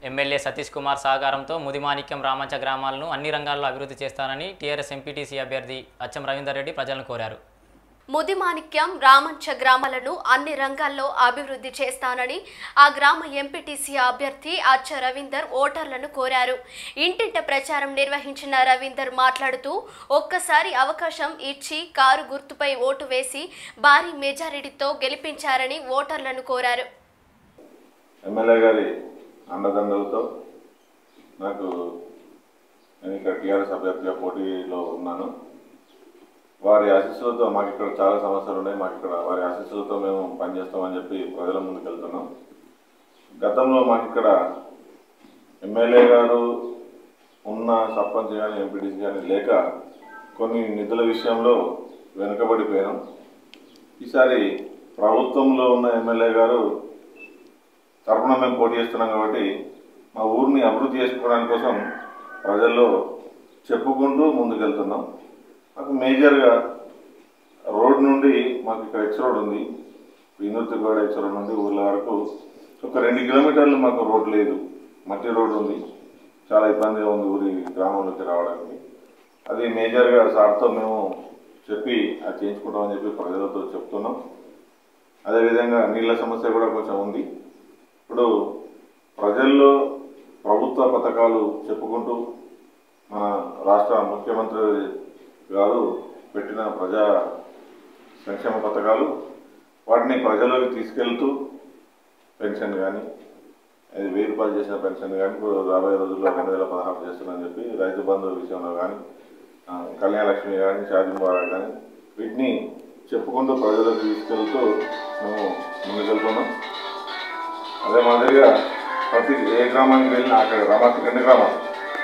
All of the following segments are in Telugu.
ఎమ్మెల్యే సతీష్ కుమార్ సహకారంతో ముదిమాణిక్యం రామంచ గ్రామాలను అన్ని రంగాల్లో అభివృద్ధి చేస్తానని టీఆర్ఎస్ ఎంపీటీసీ అభ్యర్థి అచ్చం రవీందర్ రెడ్డి ప్రజలను కోరారు ముదిమాణిక్యం రామంచ గ్రామాలను అన్ని రంగాల్లో అభివృద్ధి చేస్తానని ఆ గ్రామ ఎంపీటీసీ అభ్యర్థి అచ్చ రవీందర్ ఓటర్లను కోరారు ఇంటింట ప్రచారం నిర్వహించిన రవీందర్ మాట్లాడుతూ ఒక్కసారి అవకాశం ఇచ్చి కారు గుర్తుపై ఓటు వేసి భారీ మెజారిటీతో గెలిపించారని ఓటర్లను కోరారు ఎమ్మెల్యే గారి అండదండలతో నాకు నేను ఇక్కడ టీఆర్ఎస్ అభ్యర్థిగా పోటీలో ఉన్నాను వారి ఆశీస్సులతో మాకు ఇక్కడ చాలా సమస్యలు ఉన్నాయి మాకు ఇక్కడ వారి ఆశీస్సులతో మేము పనిచేస్తామని చెప్పి ప్రజల ముందుకు వెళ్తున్నాం గతంలో మాకు ఇక్కడ ఎమ్మెల్యే గారు ఉన్న సర్పంచ్ కానీ ఎంపీటీసీ కానీ లేక కొన్ని నిధుల విషయంలో వెనుకబడిపోయాం ఈసారి ప్రభుత్వంలో ఉన్న ఎమ్మెల్యే గారు తరపున మేము పోటీ చేస్తున్నాం కాబట్టి మా ఊరిని అభివృద్ధి చేసుకోవడానికి కోసం ప్రజల్లో చెప్పుకుంటూ ముందుకెళ్తున్నాం మాకు మేజర్గా రోడ్ నుండి మాకు ఇక్కడ ఎక్స్ రోడ్ ఉంది వినూత్తిగూడ ఎక్స్ రోడ్ నుండి ఊర్ల వరకు ఒక రెండు కిలోమీటర్లు మాకు రోడ్ లేదు మట్టి రోడ్ ఉంది చాలా ఇబ్బందిగా ఉంది ఊరి గ్రామంలోకి రావడానికి అది మేజర్గా సార్తో మేము చెప్పి అది చేయించుకుంటామని చెప్పి ప్రజలతో చెప్తున్నాం అదేవిధంగా నీళ్ళ సమస్య కూడా కొంచెం ఉంది ఇప్పుడు ప్రజల్లో ప్రభుత్వ పథకాలు చెప్పుకుంటూ మన రాష్ట్ర ముఖ్యమంత్రి గారు పెట్టిన ప్రజా సంక్షేమ పథకాలు వాటిని ప్రజల్లోకి తీసుకెళ్తూ పెన్షన్ కానీ అది వెయ్యి రూపాయలు చేసిన పెన్షన్ కానీ ఇప్పుడు రాబోయే రోజుల్లో రెండు వేల పదహారు చేస్తున్నారని చెప్పి రైతు బంధు విషయంలో కానీ ఆ, కళ్యాణ లక్ష్మి కానీ షాదీ ముబారక్ కానీ వీటిని చెప్పుకుంటూ ప్రజలకు తీసుకెళ్తూ మేము ముందుకెళ్తున్నాం అదే మాదిరిగా ప్రతి ఏ గ్రామానికి వెళ్ళినా అక్కడ గ్రామానికి రెండు గ్రామాలు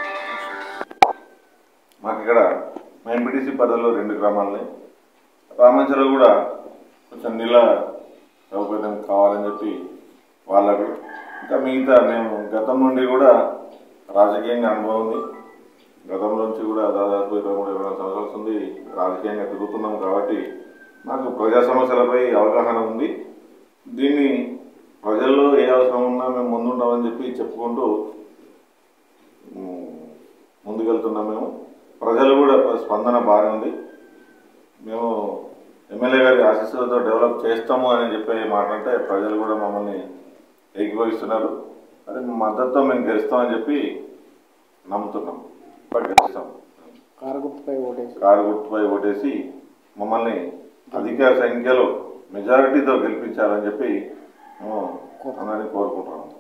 మాకు ఇక్కడ మా ఎంపీటీసీ పరిధిలో రెండు గ్రామాలని రామంచలో కూడా కొంచెం నీళ్ళ సౌకర్యం కావాలని చెప్పి వాళ్ళకు ఇంకా మిగతా మేము గతం నుండి కూడా రాజకీయంగా అనుభవం ఉంది గతం నుంచి కూడా దాదాపు ఇరవై మూడు ఇరవై నాలుగు సంవత్సరాల నుండి రాజకీయంగా తిరుగుతున్నాం కాబట్టి మాకు ప్రజా సమస్యలపై అవగాహన ఉంది దీన్ని ప్రజల్లో ఏ అవసరం ఉన్నా మేము ముందుంటామని చెప్పి చెప్పుకుంటూ ఉమ్, ముందుకెళ్తున్నాం మేము ప్రజలు కూడా స్పందన బాగానే ఉంది మేము ఎమ్మెల్యే గారి ఆశీస్సులతో డెవలప్ చేస్తాము అని చెప్పి మాట్లాడితే ప్రజలు కూడా మమ్మల్ని ఏకీభవిస్తున్నారు అది మా మద్దతుతో మేము గెలుస్తామని చెప్పి నమ్ముతున్నాం ఇప్పుడు గెలుస్తాం కారు గుర్తుపై ఓటేసి కారు గుర్తుపై ఓటేసి మమ్మల్ని అధిక సంఖ్యలో మెజారిటీతో గెలిపించాలని చెప్పి మేము అందరినీ కోరుకుంటున్నాము